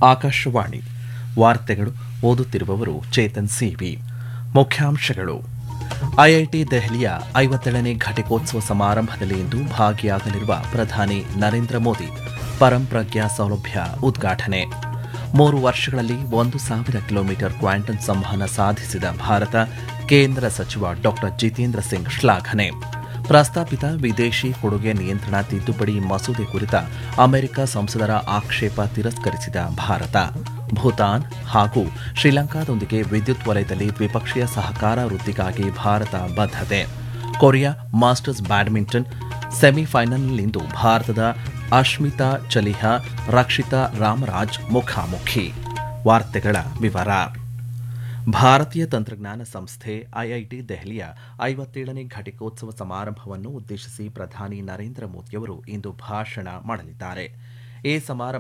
ಆಕಾಶವಾಣಿ ವಾರ್ತೆಗಳು ಓದುತ್ತಿರುವವರು ಚೇತನ್ ಸಿವಿ ಮುಖ್ಯಾಂಶಗಳು ಐಐಟಿ ದೆಹಲಿಯ ಐವತ್ತೇಳನೇ ಘಟಿಕೋತ್ಸವ ಸಮಾರಂಭದಲ್ಲಿ ಇಂದು ಭಾಗಿಯಾಗಲಿರುವ ಪ್ರಧಾನಿ ನರೇಂದ್ರ ಮೋದಿ ಪರಂಪ್ರಜ್ಞಾ ಸೌಲಭ್ಯ ಉದ್ಘಾಟನೆ ಮೂರು ವರ್ಷಗಳಲ್ಲಿ ಒಂದು ಸಾವಿರ ಕಿಲೋಮೀಟರ್ ಕ್ವಾಂಟಮ್ ಸಂವಹನ ಸಾಧಿಸಿದ ಭಾರತ ಕೇಂದ್ರ ಸಚಿವ ಡಾ ಜಿತೇಂದ್ರ ಸಿಂಗ್ ಶ್ಲಾಘನೆ ಪ್ರಸ್ತಾಪಿತ ವಿದೇಶಿ ಕೊಡುಗೆ ನಿಯಂತ್ರಣ ತಿದ್ದುಪಡಿ ಮಸೂದೆ ಕುರಿತ ಅಮೆರಿಕ ಸಂಸದರ ಆಕ್ಷೇಪ ತಿರಸ್ಕರಿಸಿದ ಭಾರತ ಭೂತಾನ್ ಹಾಗೂ ಶ್ರೀಲಂಕಾದೊಂದಿಗೆ ವಿದ್ಯುತ್ ವಲಯದಲ್ಲಿ ದ್ವಿಪಕ್ಷೀಯ ಸಹಕಾರ ವೃದ್ಧಿಗಾಗಿ ಭಾರತ ಬದ್ಧತೆ ಕೊರಿಯಾ ಮಾಸ್ಟರ್ಸ್ ಬ್ಯಾಡ್ಮಿಂಟನ್ ಸೆಮಿಫೈನಲ್ನಲ್ಲಿಂದು ಭಾರತದ ಅಶ್ಮಿತಾ ಚಲಿಹಾ ರಕ್ಷಿತಾ ರಾಮರಾಜ್ ಮುಖಾಮುಖಿ ವಾರ್ತೆಗಳ ವಿವರ ಭಾರತೀಯ ತಂತ್ರಜ್ಞಾನ ಸಂಸ್ಥೆ ಐಐಟಿ ದೆಹಲಿಯ ಐವತ್ತೇಳನೇ ಘಟಿಕೋತ್ಸವ ಸಮಾರಂಭವನ್ನು ಉದ್ದೇಶಿಸಿ ಪ್ರಧಾನಿ ನರೇಂದ್ರ ಮೋದಿಯವರು ಇಂದು ಭಾಷಣ ಮಾಡಲಿದ್ದಾರೆ ಈ ಸಮಾರಂಭ